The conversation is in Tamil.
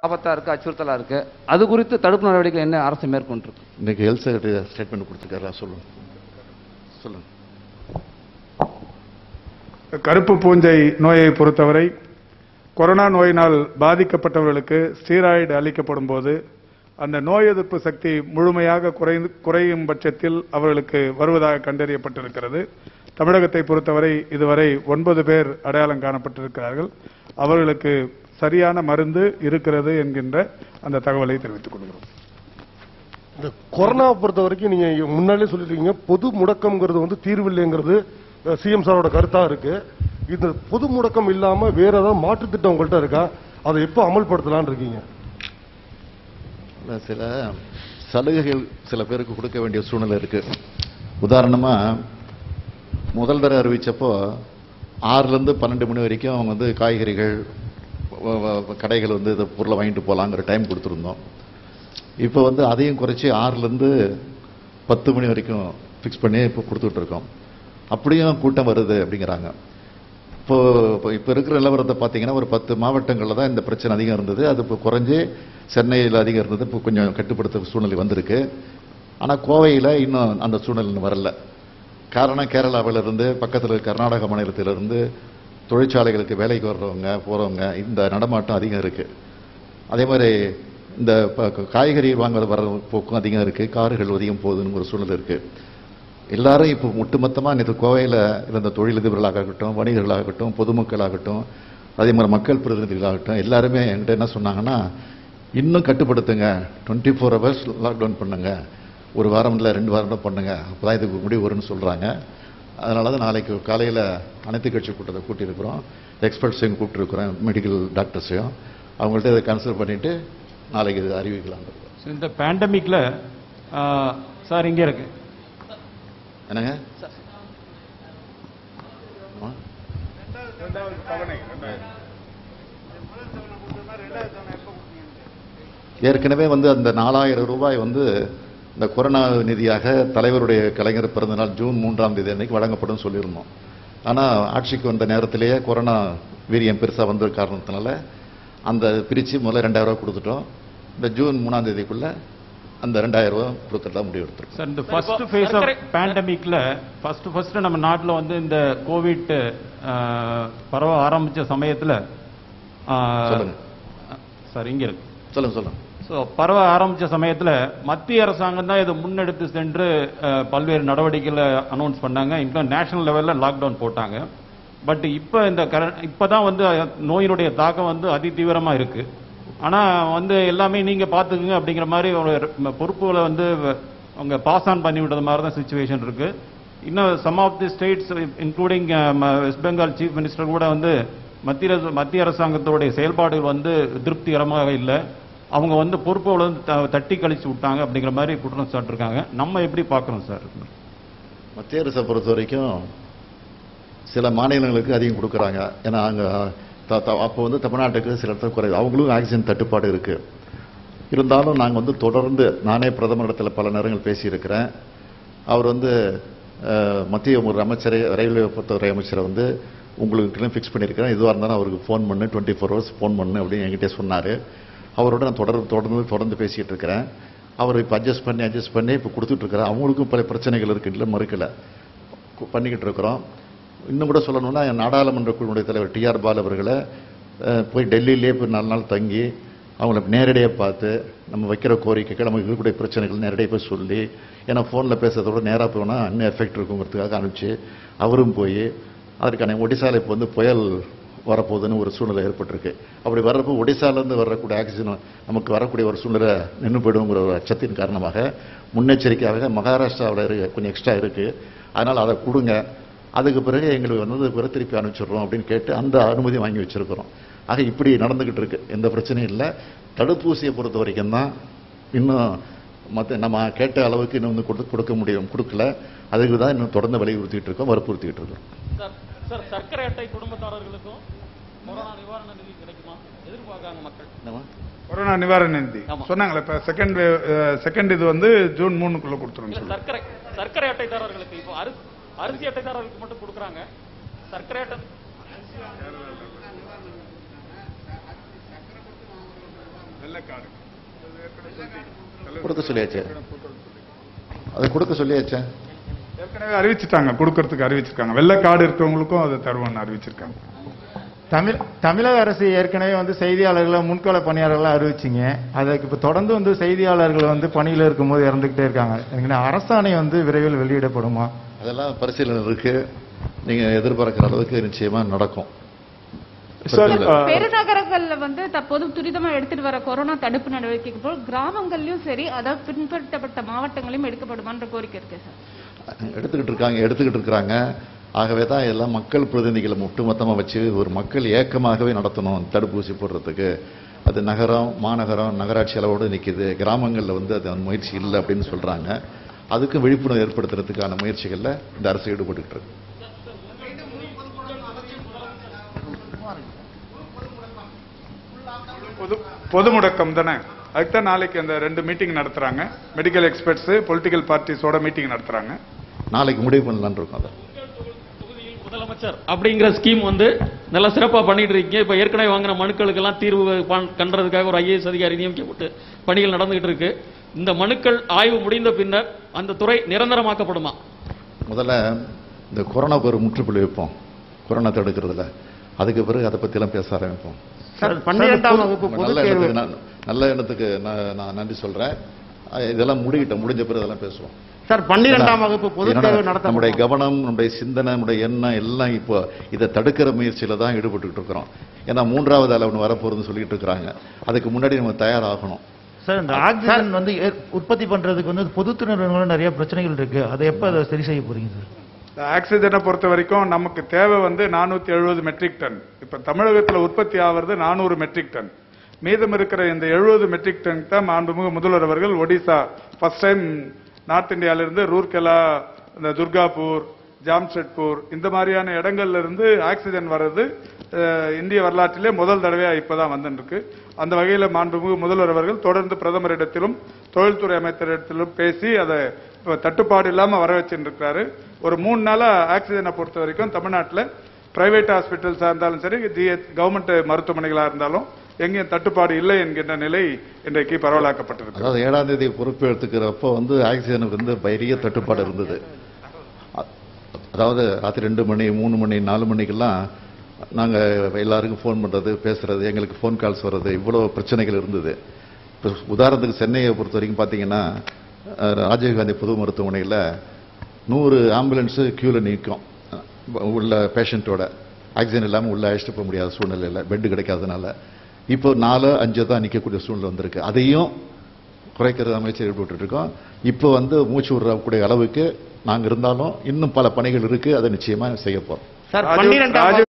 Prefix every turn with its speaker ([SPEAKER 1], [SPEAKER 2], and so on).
[SPEAKER 1] ஆபத்தாக இருக்குது அச்சுறுத்தலாக இருக்குது அது குறித்து தடுப்பு நடவடிக்கை என்ன அரசு மேற்கொண்டிருக்கு
[SPEAKER 2] இன்னைக்கு ஹெல்த் செக்ரட்டரி ஸ்டேட்மெண்ட் கொடுத்துருக்காரா சொல்லுங்க சொல்லுங்க
[SPEAKER 3] கருப்பு பூஞ்சை நோயை பொறுத்தவரை கொரோனா நோயினால் பாதிக்கப்பட்டவர்களுக்கு ஸ்டீராய்டு அளிக்கப்படும் போது அந்த நோய் எதிர்ப்பு சக்தி முழுமையாக குறைந்து குறையும் பட்சத்தில் அவர்களுக்கு வருவதாக கண்டறியப்பட்டிருக்கிறது தமிழகத்தை பொறுத்தவரை இதுவரை ஒன்பது பேர் அடையாளம் காணப்பட்டிருக்கிறார்கள் அவர்களுக்கு சரியான மருந்து இருக்கிறது என்கின்ற அந்த தகவலை தெரிவித்துக் கொள்கிறோம்
[SPEAKER 4] இந்த கொரோனா பொறுத்த வரைக்கும் நீங்க முன்னாலே சொல்லிருக்கீங்க பொது முடக்கம்ங்கிறது வந்து தீர்வு இல்லைங்கிறது சிஎம் சாரோட கருத்தா இருக்கு இந்த பொது முடக்கம் இல்லாம வேற ஏதாவது மாற்று திட்டம் உங்கள்கிட்ட இருக்கா அதை எப்போ அமல்படுத்தலாம்னு இருக்கீங்க
[SPEAKER 2] இல்ல, சில சலுகைகள் சில பேருக்கு கொடுக்க வேண்டிய சூழ்நிலை இருக்கு உதாரணமா முதல் தடவை அறிவிச்சப்போ ஆறுல இருந்து பன்னெண்டு மணி வரைக்கும் அவங்க வந்து காய்கறிகள் வ- வ- கடைகள் வந்து இந்த பொருளை வாங்கிட்டு போகலாங்கிற டைம் கொடுத்துருந்தோம் இப்போ வந்து அதையும் குறைச்சி ஆறுலேருந்து பத்து மணி வரைக்கும் ஃபிக்ஸ் பண்ணி இப்போ கொடுத்துட்டு இருக்கோம் அப்படியும் கூட்டம் வருது அப்படிங்கிறாங்க இப்போ இப்போ இப்போ இருக்கிற நிலவரத்தை பார்த்தீங்கன்னா ஒரு பத்து மாவட்டங்களில் தான் இந்த பிரச்சனை அதிகம் இருந்தது அது இப்போ குறைஞ்சி சென்னையில் அதிகம் இருந்தது இப்போ கொஞ்சம் கட்டுப்படுத்த சூழ்நிலை வந்திருக்கு ஆனால் கோவையில் இன்னும் அந்த சூழ்நிலை இன்னும் வரல காரணம் கேரளாவிலிருந்து பக்கத்தில் கர்நாடக மாநிலத்திலிருந்து தொழிற்சாலைகளுக்கு வேலைக்கு வர்றவங்க போகிறவங்க இந்த நடமாட்டம் அதிகம் இருக்குது அதே மாதிரி இந்த ப- காய்கறி வாங்க வர போக்கும் அதிகம் இருக்குது கார்கள் அதிகம் போகுதுன்னு ஒரு சூழ்நிலை இருக்குது எல்லாரும் இப்போ ஒட்டுமொத்தமாக நேற்று கோவையில் இருந்த தொழிலதிபர்களாகட்டும் வணிகர்களாகட்டும் பொதுமக்களாகட்டும் அதே மாதிரி மக்கள் பிரதிநிதிகளாகட்டும் எல்லாருமே என்கிட்ட என்ன சொன்னாங்கன்னா இன்னும் கட்டுப்படுத்துங்க டுவெண்ட்டி ஃபோர் ஹவர்ஸ் லாக்டவுன் பண்ணுங்க ஒரு வாரம் இல்லை ரெண்டு வாரம் தான் பண்ணுங்க அப்போ தான் இதுக்கு முடிவு வரும்னு சொல்கிறாங்க அதனால தான் நாளைக்கு காலையில் அனைத்து கட்சி கூட்டத்தை கூட்டியிருக்கிறோம் எக்ஸ்பர்ட்ஸையும் கூப்பிட்டுருக்குறோம் மெடிக்கல் டாக்டர்ஸையும் அவங்கள்ட்ட இதை கன்சல்ட் பண்ணிவிட்டு நாளைக்கு இது அறிவிக்கலாம்
[SPEAKER 5] ஸோ இந்த பேண்டமிக்ல சார் இங்கே இருக்கு
[SPEAKER 2] என்னங்க ஆ? ஏற்கனவே வந்து அந்த நாலாயிரம் ரூபாய் வந்து இந்த கொரோனா நிதியாக தலைவருடைய கலைஞர் பிறந்தநாள் ஜூன் மூன்றாம் தேதி அன்னைக்கு வழங்கப்படும் சொல்லியிருந்தோம் ஆனால் ஆட்சிக்கு வந்த நேரத்திலேயே கொரோனா வீரியம் பெருசாக வந்த காரணத்தினால அந்த பிரித்து முதல்ல ரெண்டாயிரம் ரூபாய் கொடுத்துட்டோம் இந்த ஜூன் மூணாம் தேதிக்குள்ள அந்த ரெண்டாயிரம் ரூபாய் கொடுத்துட்டு முடிவு எடுத்துருக்கோம்
[SPEAKER 5] சார் இந்த ஃபர்ஸ்ட் ஃபேஸ் ஆஃப் பேண்டமிக்ல ஃபர்ஸ்ட் ஃபர்ஸ்ட் நம்ம நாட்டில் வந்து இந்த கோவிட் பரவ ஆரம்பிச்ச சமயத்தில்
[SPEAKER 2] சொல்லுங்க.
[SPEAKER 5] சார் இங்கே இருக்கு
[SPEAKER 2] சொல்லுங்க சொல்லுங்க
[SPEAKER 5] ஸோ பரவ ஆரம்பிச்ச சமயத்தில் மத்திய அரசாங்கம் தான் இதை முன்னெடுத்து சென்று அஹ், பல்வேறு நடவடிக்கைகளை அனௌன்ஸ் பண்ணாங்க இன்னும் நேஷனல் லெவலில் லாக்டவுன் போட்டாங்க பட் இப்போ இந்த கர இப்போ தான் வந்து நோயினுடைய தாக்கம் வந்து அதிதீவிரமாக இருக்கு ஆனால் வந்து எல்லாமே நீங்கள் பார்த்துக்குங்க அப்படிங்கிற மாதிரி ஒரு பொறுப்புகளை வந்து அவங்க பாஸ் ஆன் பண்ணி விட்டது மாதிரி தான் சுச்சுவேஷன் இருக்கு இன்னும் some of the states including West Bengal chief minister கூட வந்து மத்திய அரசு- மத்திய அரசாங்கத்தோடைய செயல்பாடுகள் வந்து திருப்திகரமாக இல்லை அவங்க வந்து பொறுப்புகளை வந்து த- தட்டி கழிச்சு விட்டாங்க அப்படிங்கிற மாதிரி குற்றம் சாட்டிருக்காங்க நம்ம எப்படி பார்க்குறோம் சார்
[SPEAKER 2] மத்திய அரசை பொறுத்த வரைக்கும் சில மாநிலங்களுக்கு அதிகம் கொடுக்குறாங்க ஏன்னா அங்கே அப்போ வந்து தமிழ்நாட்டுக்கு சில இடத்துல குறைவு அவங்களும் ஆக்சிஜன் தட்டுப்பாடு இருக்கு இருந்தாலும் நாங்கள் வந்து தொடர்ந்து நானே பிரதமரிடத்தில் பல நேரங்கள் பேசியிருக்கிறேன் அவர் வந்து அஹ், மத்திய ஒரு அமைச்சரை ரயில்வே துறை அமைச்சரை வந்து உங்களுக்கு ஃபிக்ஸ் பண்ணியிருக்கிறேன் எதுவாக இருந்தாலும் அவருக்கு ஃபோன் பண்ணு டுவெண்ட்டி ஃபோர் ஹவர்ஸ் ஃபோன் பண்ணு அப்படின்னு என்கிட்ட சொன்னார் அவரோட நான் தொடர்ந்து தொடர்ந்து தொடர்ந்து பேசிகிட்டு இருக்கிறேன் அவர் இப்போ அட்ஜஸ்ட் பண்ணி அட்ஜஸ்ட் பண்ணி இப்போ கொடுத்துட்டு இருக்கிறேன் அவங்களுக்கும் பல பிரச்சனைகள் இருக்கு இல்லை மறுக்கலை கு- பண்ணிக்கிட்டு இருக்கிறோம் இன்னும் கூட சொல்லணும்னா என் நாடாளுமன்ற குழுவுடைய தலைவர் டிஆர் பால் அவர்களை அஹ், போய் டெல்லியிலே போய் நாலு நாள் தங்கி அவங்கள நேரடியாக பார்த்து நம்ம வைக்கிற கோரிக்கைகள் நமக்கு இருக்கக்கூடிய பிரச்சனைகள் நேரடியாக போய் சொல்லி ஏன்னா ஃபோனில் பேசுறத விட நேராக போனால் இன்னும் எஃபெக்ட் இருக்குங்கிறதுக்காக அனுப்பிச்சு அவரும் போய் அதற்கான ஒடிசால இப்போ வந்து புயல் வரப்போகுதுன்னு ஒரு சூழ்நிலை ஏற்பட்டிருக்கு அப்படி வர்றப்போ ஒடிசாலேருந்து வரக்கூடிய ஆக்சிஜன் நமக்கு வரக்கூடிய ஒரு சூழ்நிலை நின்று போயிடுங்கிற ஒரு அச்சத்தின் காரணமாக முன்னெச்சரிக்கையாக மகாராஷ்டிராவில் இருக்கு கொஞ்சம் எக்ஸ்ட்ரா இருக்குது அதனால் அதை கொடுங்க அதுக்கு பிறகு எங்களுக்கு வந்து பிறகு திருப்பி அனுப்பிச்சிடுறோம் அப்படின்னு கேட்டு அந்த அனுமதி வாங்கி வச்சிருக்கிறோம் ஆக இப்படி நடந்துக்கிட்டு இருக்கு எந்த பிரச்சனையும் இல்லை தடுப்பூசியை பொறுத்த வரைக்கும் தான் இன்னும் மற்ற நம்ம கேட்ட அளவுக்கு இன்னும் வந்து கொடுக்க கொடுக்க முடியும் கொடுக்கல அதுக்கு தான் இன்னும் தொடர்ந்து வலியுறுத்திட்டு இருக்கோம் வற்புறுத்திட்டு இருக்கோம்
[SPEAKER 6] சார் சார் சர்க்கரை அட்டை குடும்பத்தாரர்களுக்கும் கொரோனா நிவாரண நிதி கிடைக்குமா எதிர்பார்க்காங்க மக்கள்
[SPEAKER 2] என்னம்மா
[SPEAKER 3] கொரோனா நிவாரண நிதி
[SPEAKER 6] ஆமா.
[SPEAKER 3] சொன்னாங்களே இப்ப செகண்ட் செகண்ட் இது வந்து ஜூன் மூணுக்குள்ள கொடுத்துருங்க
[SPEAKER 6] இல்ல சர்க்கரை சர்க்கரை அட்டைதாரர்களுக்கு இப்போ அரிசி அரிசி அட்டைதாரர்களுக்கு மட்டும் கொடுக்குறாங்க சர்க்கரை அட்டை
[SPEAKER 2] கொடுக்க சொல்லியாச்சு அதை கொடுக்க சொல்லியாச்சே
[SPEAKER 3] ஏற்கனவே அறிவிச்சிட்டாங்க கொடுக்கறதுக்கு அறிவிச்சிருக்காங்க வெள்ளை கார்டு இருக்கிறவங்களுக்கும் அதை தருவோம்னு அறிவிச்சிருக்காங்க
[SPEAKER 7] தமிழ் தமிழக அரசு ஏற்கனவே வந்து செய்தியாளர்களை முன்கள பணியாளர்களை அறிவிச்சிங்க அதுக்கு இப்போ தொடர்ந்து வந்து செய்தியாளர்கள் வந்து பணியில் இருக்கும்போது இறந்துக்கிட்டே இருக்காங்க எனக்கு அரசாணை வந்து விரைவில் வெளியிடப்படுமா
[SPEAKER 2] அதெல்லாம் பரிசீலனை இருக்கு நீங்க எதிர்பார்க்கிற அளவுக்கு நிச்சயமா நடக்கும்
[SPEAKER 3] சார்
[SPEAKER 2] இல்ல.
[SPEAKER 3] அஹ்,
[SPEAKER 8] பெருநகரங்கள்ல வந்து தற்போது துரிதமா எடுத்துட்டு வர கொரோனா தடுப்பு நடவடிக்கைக்கு போல் கிராமங்கள்லயும் சரி அதாவது பின்பற்றப்பட்ட மாவட்டங்களையும் எடுக்கப்படுமான்ற கோரிக்கை இருக்கு சார்
[SPEAKER 2] எடுத்துக்கிட்டு இருக்காங்க எடுத்துக்கிட்டு இருக்கிறாங்க ஆகவே தான் எல்லாம் மக்கள் பிரதிநிதிகளை ஒட்டுமொத்தமாக வச்சு ஒரு மக்கள் ஏக்கமாகவே நடத்தணும் தடுப்பூசி போடுறதுக்கு அது நகரம் மாநகரம் நகராட்சி அளவோடு நிற்கிது கிராமங்களில் வந்து அது அந்த முயற்சி இல்லை அப்படின்னு சொல்கிறாங்க அதுக்கு விழிப்புணர்வு ஏற்படுத்துறதுக்கான முயற்சிகளில் இந்த அரசு ஈடுபட்டுக்கிட்டு இருக்கு
[SPEAKER 3] பொது பொது முடக்கம் தானே அதுக்கு தான் நாளைக்கு அந்த ரெண்டு மீட்டிங் நடத்துறாங்க மெடிக்கல் எக்ஸ்பர்ட்ஸ் பொலிட்டிக்கல் பார்ட்டிஸோட மீட்டிங் நடத்துறாங்க
[SPEAKER 2] நாளைக்கு முடிவு பண்ணலான்னு இருக்கோம் அதை
[SPEAKER 6] தொகுதியில் முதலமைச்சர் அப்படிங்கிற ஸ்கீம் வந்து நல்லா சிறப்பா பண்ணிட்டு இருக்கீங்க இப்ப ஏற்கனவே வாங்கின மனுக்களுக்கெல்லாம் தீர்வு பண்- கண்டறதுக்காக ஒரு ஐஏஎஸ் அதிகாரி நியமிக்கப்பட்டு பணிகள் நடந்துகிட்டு இருக்கு இந்த மனுக்கள் ஆய்வு முடிந்த பின்னர் அந்த துறை நிரந்தரமாக்கப்படுமா
[SPEAKER 2] முதல்ல இந்த கொரோனாவுக்கு ஒரு முற்றுப்புள்ளி வைப்போம் கொரோனா தடுக்கிறதுல அதுக்கு பிறகு அதை பற்றிலாம் பேச ஆரம்பிப்போம்
[SPEAKER 7] சார் பன்னிரெண்டாம் வகுப்பு
[SPEAKER 2] உங்க
[SPEAKER 7] பொதுத்
[SPEAKER 2] நல்ல
[SPEAKER 7] தேர்வு
[SPEAKER 2] எண்ணத்துக்கு நான் நல்ல எண்ணத்துக்கு நான் நான் நன்றி சொல்றேன் அஹ் இதெல்லாம் முடிக்கிட்டோம் முடிஞ்ச பிறகு அதெல்லாம் பேசுவோம்
[SPEAKER 7] சார் பன்னிரெண்டாம் வகுப்பு பொதுத்
[SPEAKER 2] ஏன்னா,
[SPEAKER 7] தேர்வு நடத்த
[SPEAKER 2] நம்முடைய கவனம் நம்முடைய சிந்தனை நம்முடைய எண்ணம் எல்லாம் இப்போ இதை தடுக்கிற முயற்சியில தான் ஈடுபட்டுக்கிட்டு இருக்கிறோம் ஏன்னா மூன்றாவது அளவு ஒன்று வரப்போகுதுன்னு சொல்லிட்டு இருக்கிறாங்க அதுக்கு முன்னாடி நம்ம தயாராகணும்
[SPEAKER 9] சார் இந்த ஆக்சிஜன் வந்து ஏற்- உற்பத்தி பண்றதுக்கு வந்து பொதுத்துறை நிறுவனங்களும் நிறைய பிரச்சனைகள் இருக்கு அதை எப்ப அதை சரி செய்ய போறீங்க சார்
[SPEAKER 3] இந்த ஆக்சிஜனை பொறுத்த வரைக்கும் நமக்கு தேவை வந்து நானூத்தி எழுபது மெட்ரிக் டன் இப்ப தமிழகத்துல உற்பத்தி ஆகிறது நானூறு மெட்ரிக் டன் மீதம் இருக்கிற இந்த எழுபது மெட்ரிக் டன் தான் மாண்புமிகு முதல்வர் அவர்கள் ஒடிசா ஃபர்ஸ்ட் டைம் நார்த் இந்தியால இருந்து ரூர்கெலா இந்த துர்காபூர் ஜாம்ஷெட்பூர் இந்த மாதிரியான இடங்கள்ல இருந்து ஆக்சிஜன் வர்றது அஹ், இந்திய வரலாற்றிலே முதல் தடவையா இப்பதான் வந்துருக்கு அந்த வகையில மாண்புமிகு முதல்வர் அவர்கள் தொடர்ந்து பிரதமரிடத்திலும் தொழில்துறை அமைச்சரிடத்திலும் பேசி அதை இப்ப தட்டுப்பாடு இல்லாம வர வச்சுருக்காரு ஒரு மூணு நாளா ஆக்சிஜனை பொறுத்த வரைக்கும் தமிழ்நாட்டில் பிரைவேட் ஹாஸ்பிட்டல்ஸா இருந்தாலும் சரி ஜிஹெச் கவர்மெண்ட் மருத்துவமனைகளா இருந்தாலும் எங்கேயும் தட்டுப்பாடு இல்லை என்கின்ற நிலை இன்றைக்கு பரவலாக்கப்பட்டிருக்கு
[SPEAKER 2] அதாவது ஏழாம் தேதி பொறுப்பு எடுத்துக்கிறப்போ வந்து ஆக்சிஜனுக்கு வந்து பெரிய தட்டுப்பாடு இருந்தது அ- அதாவது ராத்திரி ரெண்டு மணி மூணு மணி நாலு மணிக்கெல்லாம் நாங்கள் எல்லாருக்கும் ஃபோன் பண்ணுறது பேசுறது எங்களுக்கு ஃபோன் கால்ஸ் வர்றது இவ்வளோ பிரச்சனைகள் இருந்தது இப்போ உதாரணத்துக்கு சென்னையை பொறுத்த வரைக்கும் பார்த்தீங்கன்னா அஹ், ராஜீவ்காந்தி பொது மருத்துவமனையில் நூறு ஆம்புலன்ஸு க்யூவில் நிற்கும் உள்ள பேஷண்ட்டோட ஆக்சிஜன் இல்லாமல் உள்ள அழைச்சிட்டு போக முடியாத சூழ்நிலையில் பெட்டு கிடைக்காதனால இப்போ நாலு அஞ்சு தான் நிற்கக்கூடிய சூழ்நிலை வந்திருக்கு அதையும் குறைக்கிறது அமைச்சர் ஈடுபட்டு இருக்கோம் இப்போ வந்து மூச்சு விடக்கூடிய அளவுக்கு நாங்கள் இருந்தாலும் இன்னும் பல பணிகள் இருக்கு அதை நிச்சயமா செய்ய போறோம்
[SPEAKER 7] சார்
[SPEAKER 3] ராஜீவ்-
[SPEAKER 7] பன்னிரெண்டாம்
[SPEAKER 3] ராஜீவ்